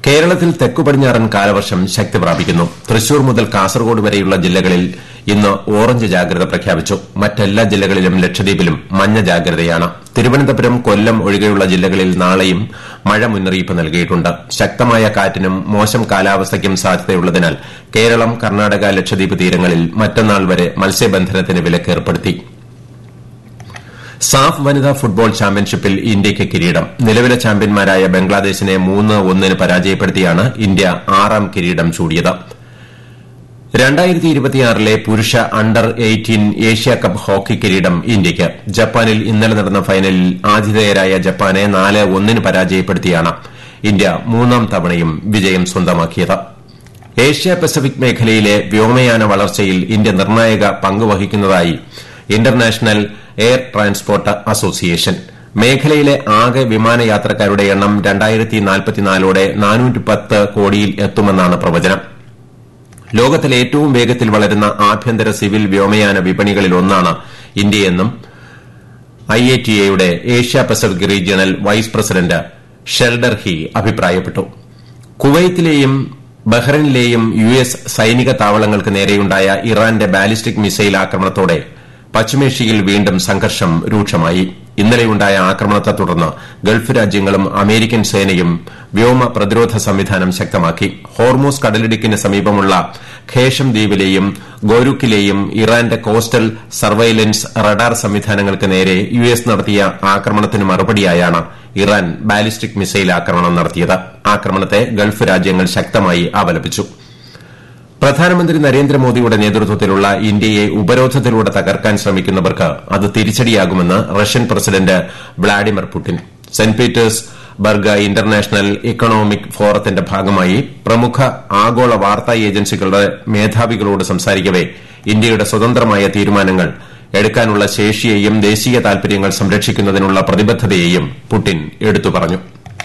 കേരളത്തിൽ തെക്കു പടിഞ്ഞാറൻ കാലവർഷം ശക്തി പ്രാപിക്കുന്നു തൃശൂർ മുതൽ കാസർഗോഡ് വരെയുള്ള ജില്ലകളിൽ ഇന്ന് ഓറഞ്ച് ജാഗ്രത പ്രഖ്യാപിച്ചു മറ്റെല്ലാ ജില്ലകളിലും ലക്ഷദ്വീപിലും മഞ്ഞ ജാഗ്രതയാണ് തിരുവനന്തപുരം കൊല്ലം ഒഴികെയുള്ള ജില്ലകളിൽ നാളെയും മഴ മുന്നറിയിപ്പ് നൽകിയിട്ടുണ്ട് ശക്തമായ കാറ്റിനും മോശം കാലാവസ്ഥയ്ക്കും സാധ്യതയുള്ളതിനാൽ കേരളം കർണാടക ലക്ഷദ്വീപ് തീരങ്ങളിൽ മറ്റന്നാൾ വരെ മത്സ്യബന്ധനത്തിന് വിലക്കേർപ്പെടുത്തി സാഫ് വനിതാ ഫുട്ബോൾ ചാമ്പ്യൻഷിപ്പിൽ ഇന്ത്യയ്ക്ക് കിരീടം നിലവിലെ ചാമ്പ്യന്മാരായ ബംഗ്ലാദേശിനെ മൂന്ന് ഒന്നിന് പരാജയപ്പെടുത്തിയാണ് ഇന്ത്യ ആറാം കിരീടം ചൂടിയത് ലെ പുരുഷ under eighteen Asia cup hockey കിരീടം ഇന്ത്യയ്ക്ക് ജപ്പാനിൽ ഇന്നലെ നടന്ന ഫൈനലിൽ ആതിഥേയരായ ജപ്പാനെ നാല് ഒന്നിന് പരാജയപ്പെടുത്തിയാണ് ഇന്ത്യ മൂന്നാം തവണയും വിജയം സ്വന്തമാക്കിയത് ഏഷ്യ പസഫിക് മേഖലയിലെ വ്യോമയാന വളർച്ചയിൽ ഇന്ത്യ നിർണായക പങ്കുവഹിക്കുന്നതായി ഇന്റർനാഷണൽ എയർ ട്രാൻസ്പോർട്ട് അസോസിയേഷൻ മേഖലയിലെ ആകെ വിമാനയാത്രക്കാരുടെ എണ്ണം ോടെ കോടിയിൽ എത്തുമെന്നാണ് പ്രവചനം ലോകത്തിലെ ഏറ്റവും വേഗത്തിൽ വളരുന്ന ആഭ്യന്തര സിവിൽ വ്യോമയാന വിപണികളിലൊന്നാണ് ഇന്ത്യയെന്നും ഐഎടിഎയുടെ Asia Pacific regional vice president Sheldon Hee അഭിപ്രായപ്പെട്ടു കുവൈത്തിലെയും ബഹ്റൈനിലെയും യു എസ് സൈനിക താവളങ്ങൾക്ക് നേരെയുണ്ടായ ഇറാന്റെ ബാലിസ്റ്റിക് മിസൈൽ ആക്രമണത്തോടെ പശ്ചിമേഷ്യയിൽ വീണ്ടും സംഘർഷം രൂക്ഷമായി ഇന്നലെയുണ്ടായ ആക്രമണത്തെ തുടർന്ന് ഗൾഫ് രാജ്യങ്ങളും അമേരിക്കൻ സേനയും വ്യോമ പ്രതിരോധ സംവിധാനം ശക്തമാക്കി ഹോർമൂസ് കടലിടുക്കിന് സമീപമുള്ള ഖേഷം ദ്വീപിലെയും ഗോരുക്കിലെയും ഇറാന്റെ കോസ്റ്റൽ സർവൈലൻസ് റഡാർ സംവിധാനങ്ങൾക്ക് നേരെ യു എസ് നടത്തിയ ആക്രമണത്തിന് മറുപടിയായാണ് ഇറാൻ ബാലിസ്റ്റിക് മിസൈൽ ആക്രമണം നടത്തിയത് ആക്രമണത്തെ ഗൾഫ് രാജ്യങ്ങൾ ശക്തമായി അപലപിച്ചു പ്രധാനമന്ത്രി നരേന്ദ്രമോദിയുടെ നേതൃത്വത്തിലുള്ള ഇന്ത്യയെ ഉപരോധത്തിലൂടെ തകർക്കാൻ ശ്രമിക്കുന്നവർക്ക് അത് തിരിച്ചടിയാകുമെന്ന് Russian president Vladimir Putin saint Petersburg international economic ഫോറത്തിന്റെ ഭാഗമായി പ്രമുഖ ആഗോള വാർത്താ ഏജൻസികളുടെ മേധാവികളോട് സംസാരിക്കവെ ഇന്ത്യയുടെ സ്വതന്ത്രമായ തീരുമാനങ്ങൾ എടുക്കാനുള്ള ശേഷിയെയും ദേശീയ താൽപര്യങ്ങൾ സംരക്ഷിക്കുന്നതിനുള്ള പ്രതിബദ്ധതയെയും പുടിൻ എടുത്തു പറഞ്ഞു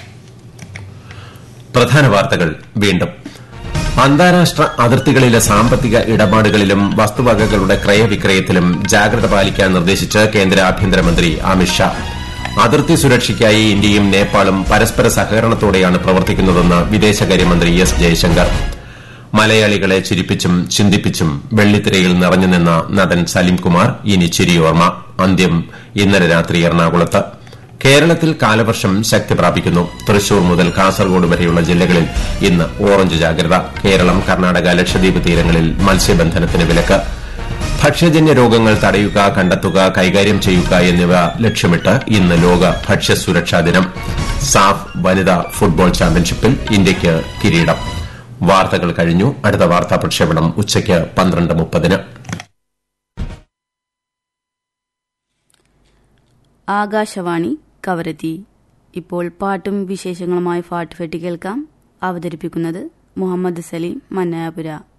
പ്രധാന വാർത്തകൾ വീണ്ടും അന്താരാഷ്ട്ര അതിർത്തികളിലെ സാമ്പത്തിക ഇടപാടുകളിലും വസ്തുവകകളുടെ ക്രയവിക്രയത്തിലും ജാഗ്രത പാലിക്കാൻ നിർദ്ദേശിച്ച് കേന്ദ്ര ആഭ്യന്തരമന്ത്രി അമിത്ഷാ അതിർത്തി സുരക്ഷയ്ക്കായി ഇന്ത്യയും നേപ്പാളും പരസ്പര സഹകരണത്തോടെയാണ് പ്രവർത്തിക്കുന്നതെന്ന് വിദേശകാര്യമന്ത്രി എസ് ജയശങ്കർ മലയാളികളെ ചിരിപ്പിച്ചും ചിന്തിപ്പിച്ചും വെള്ളിത്തിരയിൽ നിറഞ്ഞുനിന്ന നടൻ സലിംകുമാർ ഇനി ചിരിയോർമ്മ അന്ത്യം ഇന്നലെ രാത്രി എറണാകുളത്ത് കേരളത്തിൽ കാലവർഷം ശക്തി പ്രാപിക്കുന്നു തൃശൂർ മുതൽ കാസർഗോഡ് വരെയുള്ള ജില്ലകളിൽ ഇന്ന് ഓറഞ്ച് ജാഗ്രത കേരളം കർണാടക ലക്ഷദ്വീപ് തീരങ്ങളിൽ മത്സ്യബന്ധനത്തിന് വിലക്ക് ഭക്ഷ്യജന്യ രോഗങ്ങൾ തടയുക കണ്ടെത്തുക കൈകാര്യം ചെയ്യുക എന്നിവ ലക്ഷ്യമിട്ട് ഇന്ന് ലോക ഭക്ഷ്യസുരക്ഷാ ദിനം സാഫ് വനിതാ ഫുട്ബോൾ ചാമ്പ്യൻഷിപ്പിൽ ഇന്ത്യയ്ക്ക് കിരീടം വാർത്തകൾ കഴിഞ്ഞു അടുത്ത വാർത്താ പ്രക്ഷേപണം ഉച്ചയ്ക്ക് പന്ത്രണ്ട് മുപ്പതിന് ആകാശവാണി കവരത്തി ഇപ്പോൾ പാട്ടും വിശേഷങ്ങളുമായി ഫാട്ട് ഫെട്ടി കേൾക്കാം അവതരിപ്പിക്കുന്നത് മുഹമ്മദ് സലീം മന്നാപുര